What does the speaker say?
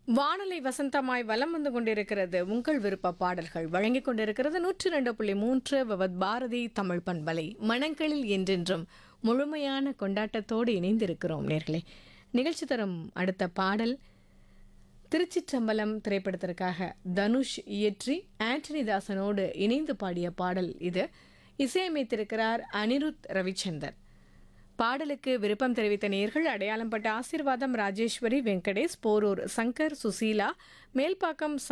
வானொலி வசந்தமாய் வலம் வந்து கொண்டிருக்கிறது உங்கள் விருப்ப பாடல்கள் வழங்கிக் கொண்டிருக்கிறது நூற்றி ரெண்டு புள்ளி மூன்று விவத் பாரதி தமிழ் பண்பலை மனங்களில் என்றென்றும் முழுமையான கொண்டாட்டத்தோடு இணைந்திருக்கிறோம் நேர்களே நிகழ்ச்சி தரும் அடுத்த பாடல் திருச்சிற்றம்பலம் திரைப்படத்திற்காக தனுஷ் இயற்றி ஆண்டனி தாசனோடு இணைந்து பாடிய பாடல் இது இசையமைத்திருக்கிறார் அனிருத் ரவிச்சந்தர் பாடலுக்கு விருப்பம் தெரிவித்த நேர்கள் அடையாளம் பட்ட ஆசீர்வாதம் ராஜேஸ்வரி வெங்கடேஷ் போரூர் சங்கர் சுசீலா மேல்பாக்கம்